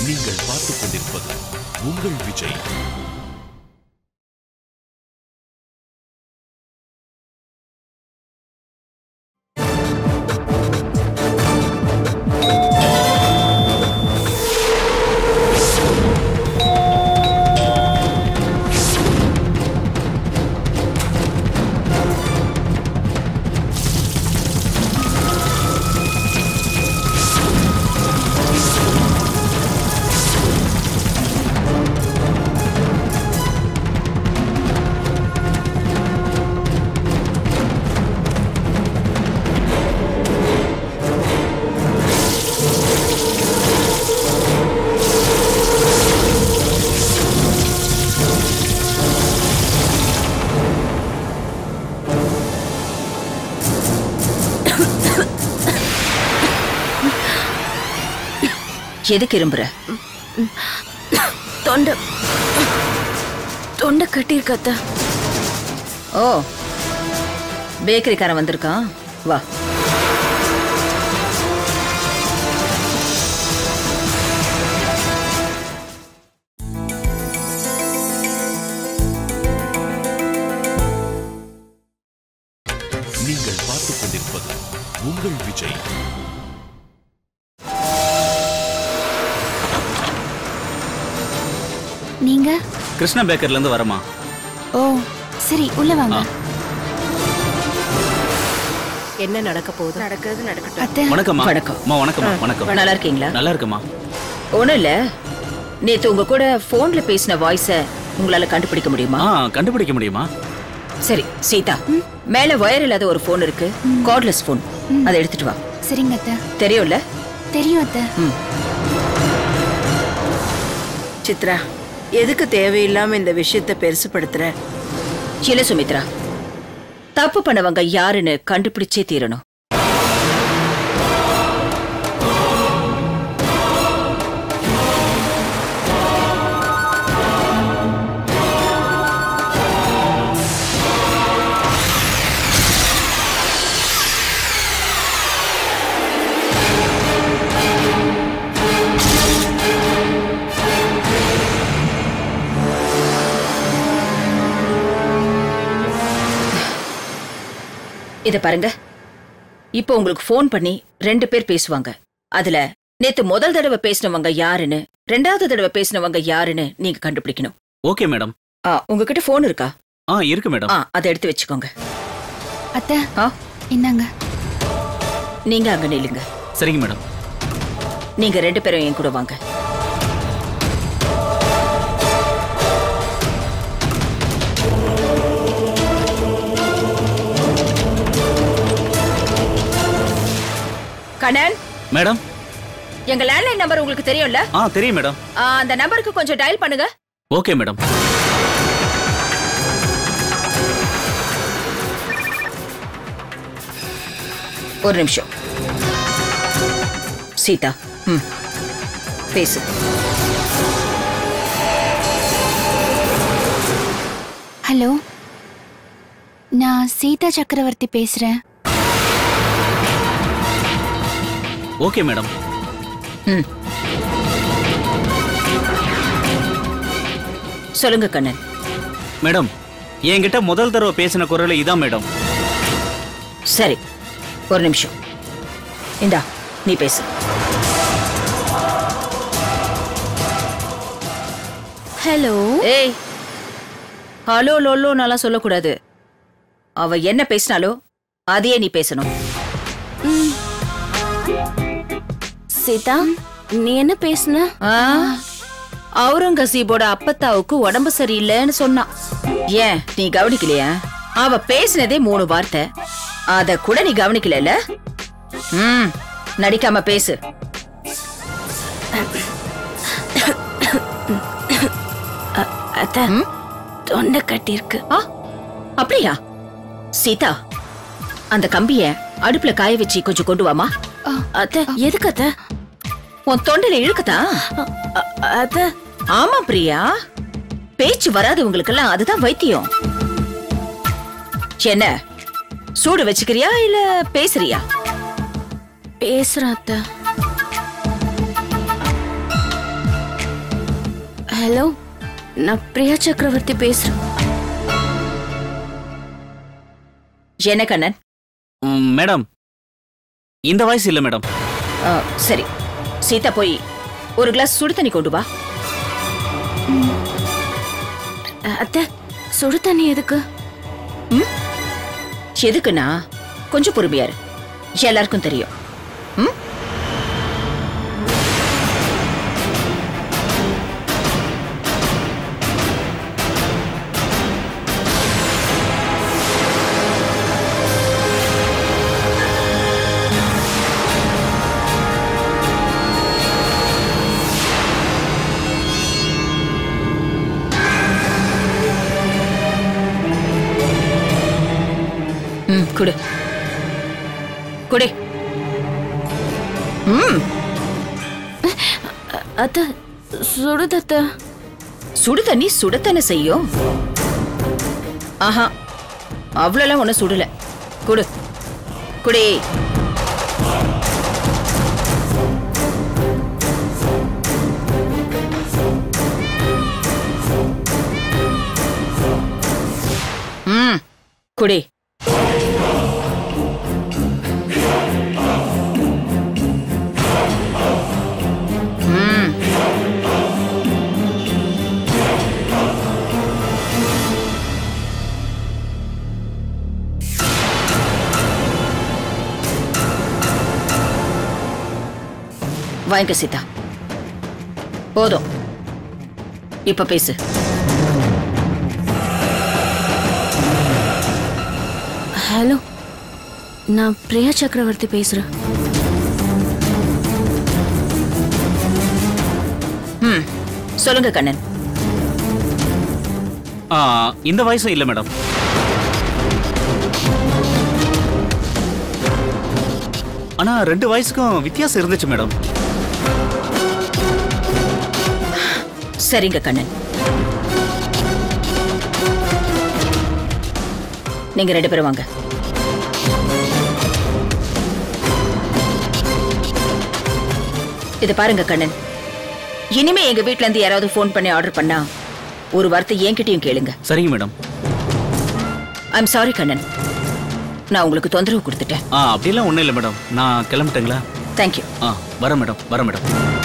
நீங்கள் பார்த்துக் கொண்டிருப்பது உங்கள் விஜய் எதுக்கு இரும்புற தொண்டை தொண்டை கட்டியிருக்கத்த ஓ பேக்கரிக்காரன் வந்திருக்கான் வா நீங்கள் பார்த்துக் கொண்டிருப்பது உங்கள் விஜய் நீங்க கிருஷ்ணா பேக்கர்ல இருந்து வரமா ஓ சரி உள்ள வாங்க என்ன நடக்க போகுது நடக்கிறது நடக்கட்டும் அத்தை வணக்கம்மா வணக்கம். அம்மா வணக்கம்மா வணக்கம் நல்லா இருக்கீங்களா நல்லா இருக்குமா ஒண்ணும் இல்ல நேத்து உங்க கூட போன்ல பேசின வாய்ஸ உங்களால கண்டுபிடிக்க முடியுமா ஆ கண்டுபிடிக்க முடியுமா சரி சீதா மேல ஒயர் இல்லாத ஒரு போன் இருக்கு கார்ட்லெஸ் போன் அதை எடுத்துட்டு வா சரிங்க அத்தை தெரியும்ல தெரியும் அத்தை சித்ரா எதுக்கு தேவையில்லாம இந்த விஷயத்தை பெருசுப்படுத்துற இல்ல சுமித்ரா தப்பு பண்ணவங்க யாருன்னு கண்டுபிடிச்சே தீரணும் இத பாருங்க இப்போ உங்களுக்கு ஃபோன் பண்ணி ரெண்டு பேர் பேசுவாங்க அதுல நேத்து முதல் தடவை பேசினவங்க யாருன்னு ரெண்டாவது தடவை பேசினவங்க யாருன்னு நீங்க கண்டுபிடிக்கணும் ஓகே மேடம் ஆ உங்ககிட்ட ஃபோன் இருக்கா ஆ இருக்கு மேடம் ஆ அதை எடுத்து வச்சுக்கோங்க அத்தை ஆ இந்தாங்க நீங்க அங்க நில்லுங்க சரிங்க மேடம் நீங்க ரெண்டு பேரும் என் கூட வாங்க கண்ணன் மேடம் எங்க லேண்ட்லைன் நம்பர் உங்களுக்கு தெரியும்ல ஆ தெரியும் மேடம் ஆ, அந்த நம்பருக்கு கொஞ்சம் டயல் பண்ணுங்க ஓகே மேடம் ஒரு நிமிஷம் சீதா ம் பேசு ஹலோ நான் சீதா சக்கரவர்த்தி பேசுறேன் ஓகே மேடம் ம் சொல்லுங்க கண்ணன் மேடம் என்கிட்ட முதல் தடவை பேசின குரல் இதான் மேடம் சரி ஒரு நிமிஷம் இந்தா நீ பேசு ஹலோ ஏய் ஹலோ லோல்லோ நல்லா சொல்லக்கூடாது அவ என்ன பேசினாலோ அதையே நீ பேசணும் சீதா நீ என்ன பேசுன ஆ? அவுரங்கசீபோட அப்பத்தாவுக்கு உடம்பு சரியில்லைன்னு சொன்னான் ஏன் நீ கவனிக்கலையா அவ பேசினதே மூணு வார்த்தை அத கூட நீ கவனிக்கல ம் நடிக்காம பேசு அத்தை தொண்டை கட்டியிருக்கு ஆ அப்படியா சீதா அந்த கம்பிய அடுப்புல காய வச்சு கொஞ்சம் கொண்டு வாமா அத்தை எதுக்கு அத்தை உன் தொண்டையில இழுக்குதா அத்தை ஆமா பிரியா பேச்சு வராதவங்களுக்கெல்லாம் அதுதான் வைத்தியம் என்ன சூடு வச்சுக்கிறியா இல்ல பேசுறியா பேசுறேன் அத்தை ஹலோ நான் பிரியா சக்கரவர்த்தி பேசுறேன் என்ன கண்ணன் ம், மேடம் இந்த வாய்ஸ் இல்லை மேடம் ஆ, சரி சீதா போய் ஒரு கிளாஸ் சுடு தண்ணி கொண்டு வா அ- அத்தை சுடு தண்ணி எதுக்கு எதுக்குன்னா கொஞ்சம் பொறுமையா இரு எல்லாருக்கும் தெரியும் ம்? ம் குடு குடி ம் அ- அத்தை சுடுது அத்தை சுடு தண்ணி சுடத்தானே செய்யும் ஆஹா அவ்வளோலாம் ஒன்றும் சுடல குடு குடி ம் குடி ம் வாங்கிக்க சீதா போதும் இப்ப பேசு ஹலோ நான் பிரியா சக்கரவர்த்தி பேசுறேன் ம் சொல்லுங்க கண்ணன் ஆ, இந்த வாய்ஸும் இல்லை மேடம் ஆனா ரெண்டு வாய்ஸுக்கும் வித்தியாசம் இருந்துச்சு மேடம் சரிங்க கண்ணன் நீங்க ரெண்டு பேரும் வாங்க இது பாருங்க கண்ணன் இனிமே எங்க வீட்ல இருந்து யாராவது ஃபோன் பண்ணி ஆர்டர் பண்ணா ஒரு வார்த்தை என்கிட்டயும் கேளுங்க சரிங்க மேடம் ஐம் சாரி கண்ணன் நான் உங்களுக்கு தொந்தரவு கொடுத்துட்டேன் ஆ அப்படிலாம் ஒன்றும் இல்லை மேடம் நான் கிளம்பிட்டேங்களா தேங்க்யூ ஆ வரேன் மேடம் வரேன் மேடம்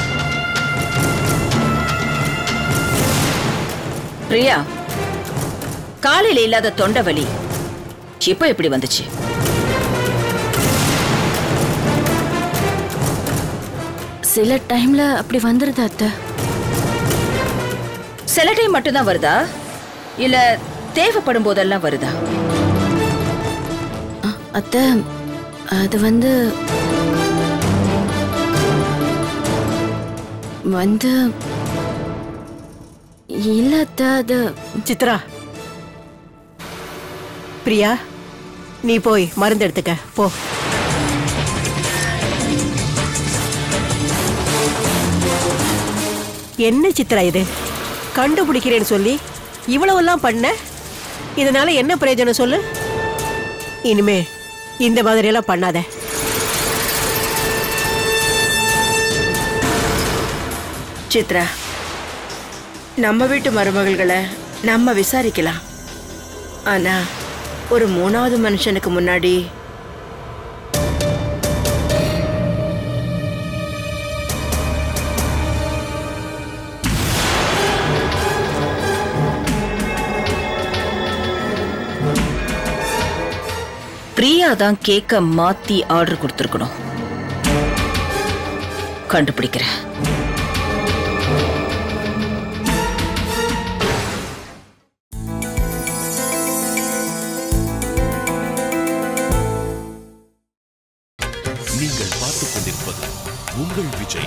பிரியா காலையில இல்லாத தொண்டை வலி இப்ப எப்படி வந்துச்சு சில டைம்ல அப்படி வந்துருது அத்தை சில டைம் மட்டும்தான் வருதா இல்ல தேவைப்படும் போதெல்லாம் வருதா அ, அத்தை அது வந்து வந்து இல்ல அத்தை அது சித்ரா பிரியா நீ போய் மருந்து எடுத்துக்க போ என்ன சித்ரா இது கண்டுபிடிக்கிறேன்னு சொல்லி இவ்வளவெல்லாம் பண்ண இதனால என்ன பிரயோஜனம் சொல்லு இனிமே இந்த மாதிரியெல்லாம் பண்ணாத சித்ரா நம்ம வீட்டு மருமகள்களை நம்ம விசாரிக்கலாம் ஆனா ஒரு மூணாவது மனுஷனுக்கு முன்னாடி பிரியா தான் கேக்க மாத்தி ஆர்டர் கொடுத்துருக்கணும் கண்டுபிடிக்கிறேன் நீங்கள் பார்த்துக் கொண்டிருப்பது உங்கள் விஜய்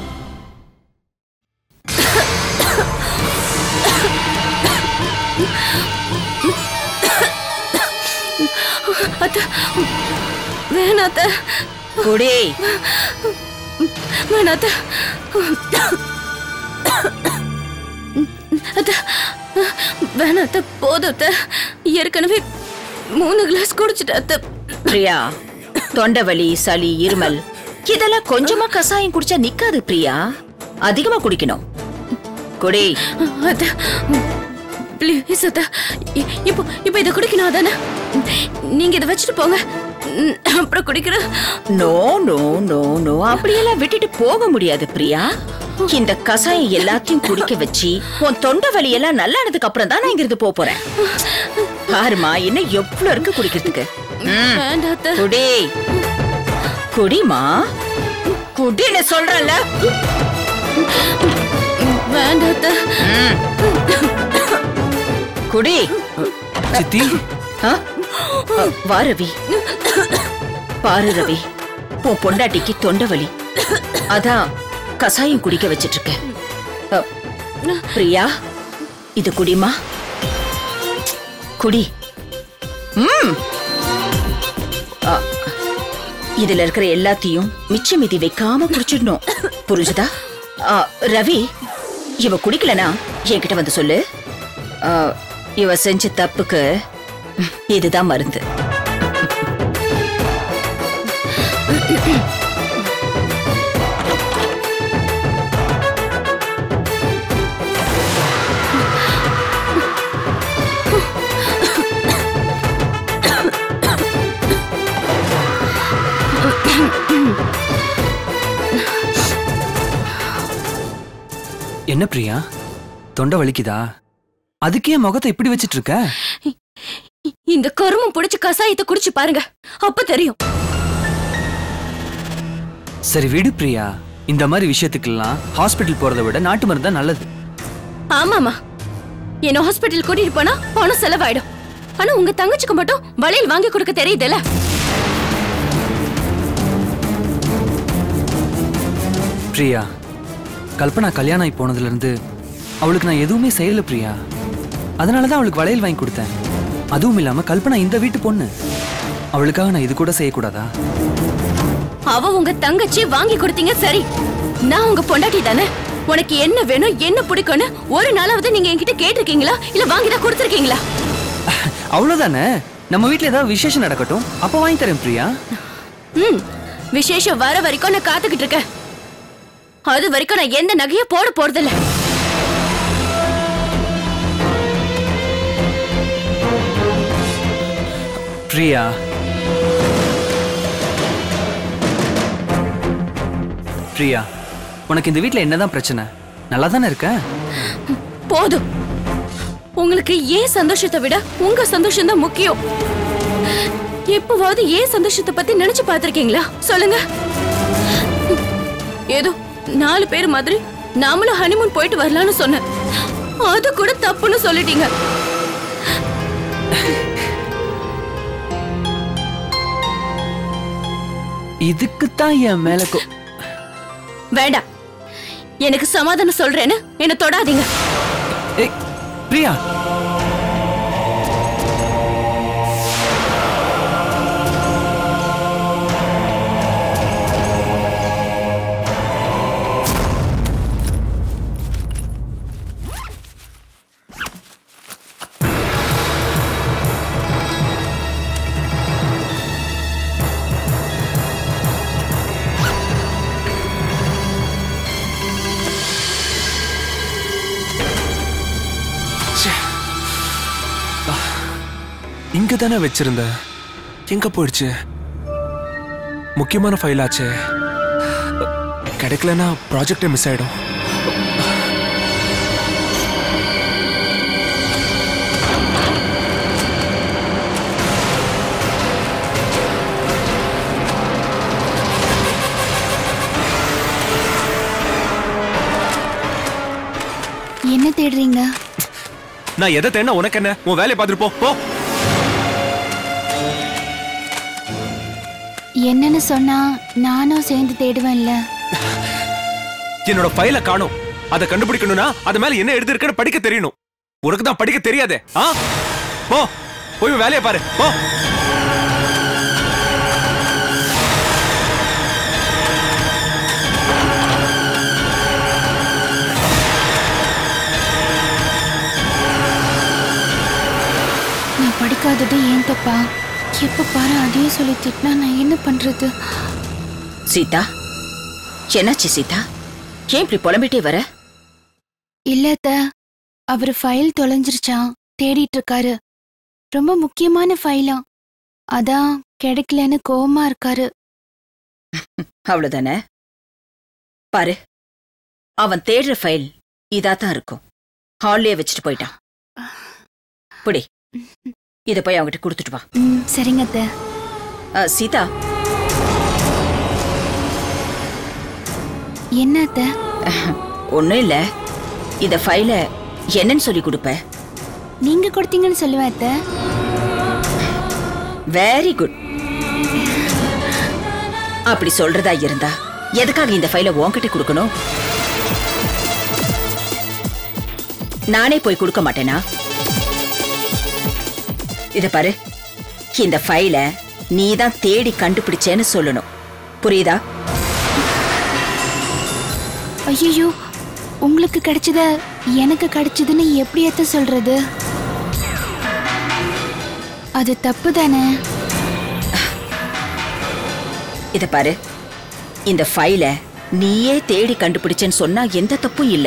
அத்தை வேணாம் அத்தை குடி வேணாம் அத்தை அத்தை வேணாம் அத்தை போதும் அத்தை ஏற்கனவே மூணு கிளாஸ் குடிச்சிட்டேன் அத்தை பிரியா தொண்டை வலி சளி இருமல் இதெல்லாம் கொஞ்சமா கசாயம் குடிச்சா நிக்காது பிரியா அதிகமா குடிக்கணும் குடி அத்த ப்ளீஸ் அத்த இ- இப்போ இப்போ இதை குடிக்கணும் அதானே நீங்க இதை வச்சுட்டு போங்க ம், அப்புறம் குடிக்கிறேன் நோ நோ நோ நோ அப்படியெல்லாம் விட்டுட்டு போக முடியாது பிரியா இந்த கசாயம் எல்லாத்தையும் குடிக்க வச்சு உன் தொண்டை வலி எல்லாம் நல்லா ஆனதுக்கு அப்புறம் தான் நான் இங்கிருந்து போக போறேன் பாருமா இன்னும் எவ்வளவு இருக்கு குடிக்கிறதுக்கு ம், வேண்டாம் அத்த குடி குடிமா குடின்னு சொல்றேன்ல வேண்டாம் அத்த குடி சித்தி ஆ? அ, வா ரவி பாரு ரவி உன் பொண்டாட்டிக்கு தொண்டை வலி அதான் கசாயம் குடிக்க வச்சிட்டு இருக்கேன் அ, பிரியா இது குடிமா குடி ம் அ, இதுல இருக்கிற எல்லாத்தையும் மிச்ச மீதி வைக்காம குடிச்சிடணும் புரிஞ்சுதா அ, ரவி இவ குடிக்கலனா என்கிட்ட வந்து சொல்லு அ, இவ செஞ்ச தப்புக்கு இதுதான் மருந்து என்ன பிரியா தொண்டை வலிக்குதா அதுக்கே முகத்தை இப்படி வச்சிட்டு இருக்க இந்த கருமம் புடிச்சு கசாயத்தை குடிச்சு பாருங்க அப்ப தெரியும் சரி விடு பிரியா இந்த மாதிரி விஷயத்துக்கெல்லாம் ஹாஸ்பிட்டல் போறதை விட நாட்டு மருந்து தான் நல்லது ஆமாமா என்ன ஹாஸ்பிட்டல் கூட்டிட்டு போனா பணம் செலவாயிடும் ஆனா உங்க தங்கச்சிக்கு மட்டும் வளையல் வாங்கி கொடுக்க தெரியுதுல்ல பிரியா கல்பனா கல்யாணம் ஆகி போனதுல இருந்து அவளுக்கு நான் எதுவுமே செய்யல பிரியா அதனால தான் அவளுக்கு வளையல் வாங்கி கொடுத்தேன் அதுவும் இல்லாம கல்பனா இந்த வீட்டு பொண்ணு அவளுக்காக நான் இது கூட செய்யக்கூடாதா அவ உங்க தங்கச்சி வாங்கி கொடுத்தீங்க சரி நான் உங்க பொண்டாட்டி தானே உனக்கு என்ன வேணும் என்ன பிடிக்கும்னு ஒரு நாளாவது நீங்க என்கிட்ட கேட்டிருக்கீங்களா இல்ல வாங்கி தான் கொடுத்துருக்கீங்களா அவ்வளவுதானே நம்ம வீட்ல ஏதாவது விசேஷம் நடக்கட்டும் அப்ப வாங்கி தரேன் பிரியா ம் விசேஷம் வர வரைக்கும் நான் காத்துக்கிட்டு இருக்கேன் அது வரைக்கும் நான் எந்த நகையும் போட போறதில்ல பிரியா பிரியா உனக்கு இந்த வீட்ல என்னதான் பிரச்சனை நல்லா தானே இருக்க போதும் உங்களுக்கு ஏன் சந்தோஷத்தை விட உங்க சந்தோஷம் தான் முக்கியம் எப்பவாவது ஏன் சந்தோஷத்தை பத்தி நினைச்சு பார்த்திருக்கீங்களா சொல்லுங்க ஏதோ நாலு பேர் மாதிரி நாமளும் ஹனிமூன் போயிட்டு வரலாம்னு சொன்னேன் அது கூட தப்புன்னு சொல்லிட்டீங்க இதுக்குத்தான் என் மேல கோ- வேண்டாம் எனக்கு சமாதானம் சொல்றேன்னு என்ன தொடாதீங்க ஏய் பிரியா இங்க தானே வச்சிருந்த எங்க போயிடுச்சு முக்கியமான ஃபைல் ஆச்சே கிடைக்கலனா ப்ராஜெக்டே மிஸ் ஆயிடும் என்ன தேடுறீங்க நான் எதை தேடினா உனக்கு என்ன உன் வேலையை பார்த்துட்டு போ போ என்னன்னு சொன்னா நானும் சேர்ந்து தேடுவேன்ல என்னோட ஃபைலை காணும் அதை கண்டுபிடிக்கணும்னா அது மேல என்ன எழுதிருக்குன்னு படிக்க தெரியணும் உனக்கு தான் படிக்க தெரியாதே ஆ போ போய் உன் வேலையை பாரு போ நான் படிக்காதது ஏன் தப்பா எப்ப பாரு அதையே சொல்லி திட்டினா நான் என்ன பண்றது சீதா என்னாச்சு சீதா ஏன் இப்படி புலம்பிட்டே வர இல்ல அத்த அவர் ஃபைல் தொலைஞ்சிருச்சான் தேடிட்டு இருக்காரு ரொம்ப முக்கியமான ஃபைலாம் அதான் கிடைக்கலன்னு கோவமா இருக்காரு அவ்வளவுதானே பாரு அவன் தேடுற ஃபைல் இதாத்தான் இருக்கும் ஹால்லயே வச்சுட்டு போயிட்டான் புடி இத போய் அவன்கிட்ட கொடுத்துட்டு வா ம் சரிங்க அத்த அ, சீதா என்ன அத்த ஒண்ணும் இல்ல இந்த ஃபைல என்னன்னு சொல்லி கொடுப்ப நீங்க கொடுத்தீங்கன்னு சொல்லுவேன் அத்த வெரி குட் அப்படி சொல்றதா இருந்தா எதுக்காக இந்த ஃபைல உன்கிட்ட கொடுக்கணும் நானே போய் கொடுக்க மாட்டேனா இத பாரு இந்த ஃபைல நீ தான் தேடி கண்டுபிடிச்சேன்னு சொல்லணும் புரியுதா ஐயோ உங்களுக்கு கிடைச்சத எனக்கு கிடைச்சதுன்னு எப்படி அத்த சொல்றது அது தப்பு தானே இத பாரு இந்த ஃபைல நீயே தேடி கண்டுபிடிச்சேன்னு சொன்னா எந்த தப்பும் இல்ல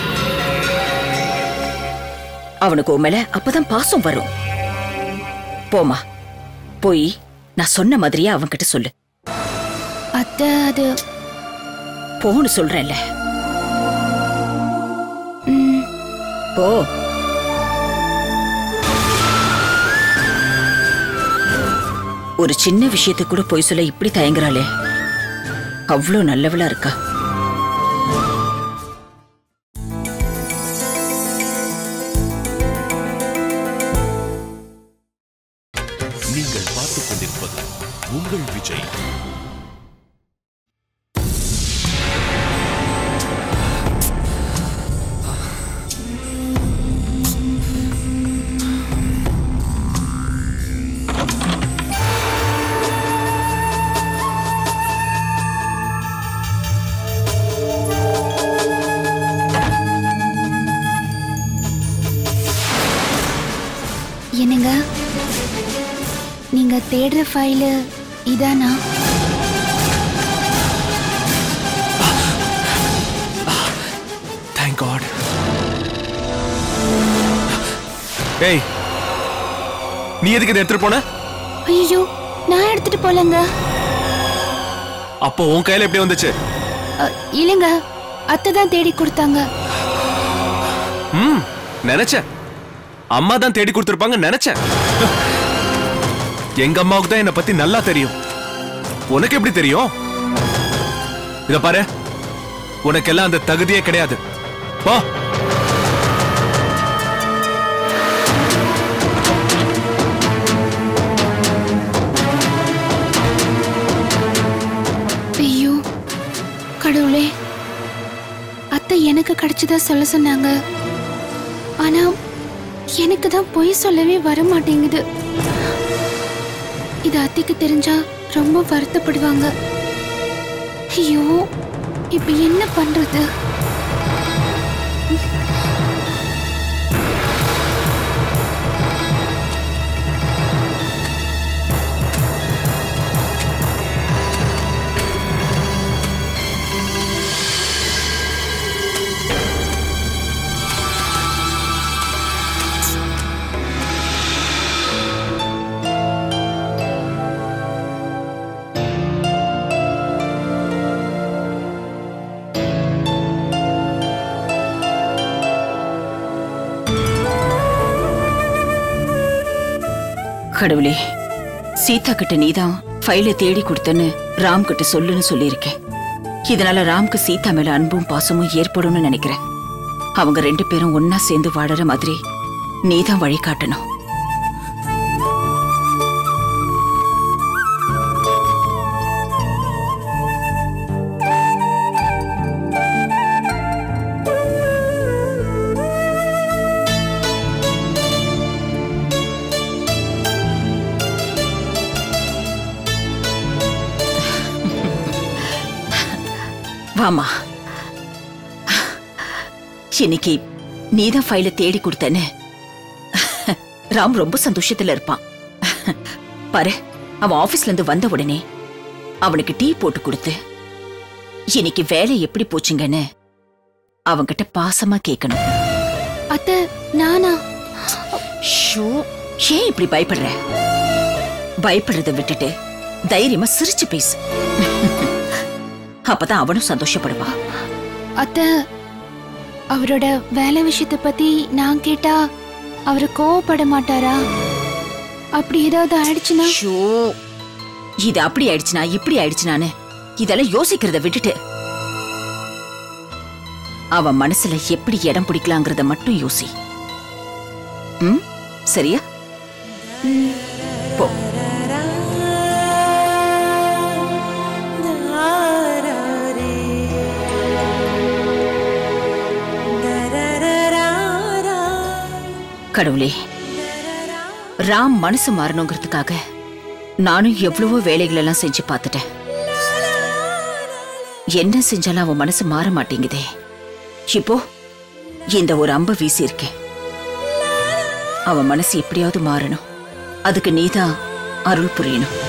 அவனுக்கு உன் மேல அப்பதான் பாசம் வரும் போமா போய் நான் சொன்ன மாதிரியே அவன்கிட்ட சொல்லு அத்த அது போன்னு சொல்றேன்ல ம், போ ஒரு சின்ன விஷயத்துக்கு கூட போய் சொல்ல இப்படி தயங்குறாளே அவ்வளோ நல்லவளா இருக்கா நீங்கள் பார்த்துக் கொண்டிருப்பது உங்கள் விஜய் என்னங்க நீங்க தேடுற ஃபைலு இதானா தேங்க் காட் ஏய் நீ எதுக்கு இதை எடுத்துட்டு போன ஐயோ நான் எடுத்துட்டு போலங்க அப்போ உன் கையில எப்படி வந்துச்சு அ, இல்லைங்க அத்தை தான் தேடி கொடுத்தாங்க ம் நினைச்சேன் அம்மா தான் தேடி கொடுத்திருப்பாங்க நினைச்சேன் எங்க அம்மாவுக்கு தான் என்னை பத்தி நல்லா தெரியும் உனக்கு எப்படி தெரியும் இத பாரு உனக்கெல்லாம் அந்த தகுதியே கிடையாது போ ஐயோ கடவுளே அத்தை எனக்கு கிடைச்சதா சொல்ல சொன்னாங்க ஆனா எனக்கு தான் பொய் சொல்லவே வர மாட்டேங்குது இது அத்தைக்கு தெரிஞ்சா ரொம்ப வருத்தப்படுவாங்க ஐயோ இப்ப என்ன பண்றது கடவுளே சீதா கிட்ட நீதான் ஃபைலை தேடி கொடுத்தன்னு ராம் கிட்ட சொல்லுன்னு சொல்லியிருக்கேன் இதனால ராம்க்கு சீதா மேல அன்பும் பாசமும் ஏற்படும்னு நினைக்கிறேன் அவங்க ரெண்டு பேரும் ஒன்னா சேர்ந்து வாழற மாதிரி நீதான் வழி காட்டணும் வாமா இன்னைக்கு நீதான் ஃபைலை தேடி கொடுத்தேன்னு ராம் ரொம்ப சந்தோஷத்துல இருப்பான் பாரு அவன் ஆபீஸ்ல இருந்து வந்த உடனே அவனுக்கு டீ போட்டு கொடுத்து இன்னைக்கு வேலை எப்படி போச்சுங்கன்னு அவங்கிட்ட பாசமா கேட்கணும் அத்தை நானா ஷோ ஏன் இப்படி பயப்படுற பயப்படுறத விட்டுட்டு தைரியமா சிரிச்சு பேசு அப்பதான் அவனும் சந்தோஷப்படுவா அத்தை அவரோட வேலை விஷயத்தை பத்தி நான் கேட்டா அவரு கோவப்பட மாட்டாரா அப்படி ஏதாவது ஆயிடுச்சுன்னா ஷோ இது அப்படி ஆயிடுச்சுனா இப்படி ஆயிடுச்சுனான்னு இதெல்லாம் யோசிக்கிறத விட்டுட்டு அவன் மனசுல எப்படி இடம் பிடிக்கலாங்கிறத மட்டும் யோசி ம் சரியா போ கடவுளே ராம் மனசு மாறணுங்கிறதுக்காக நானும் எவ்வளவோ வேலைகள் எல்லாம் செஞ்சு பார்த்துட்டேன் என்ன செஞ்சாலும் அவன் மனசு மாற மாட்டேங்குதே இப்போ இந்த ஒரு அம்ப வீசி இருக்கேன் அவன் மனசு எப்படியாவது மாறணும் அதுக்கு நீதான் அருள் புரியணும்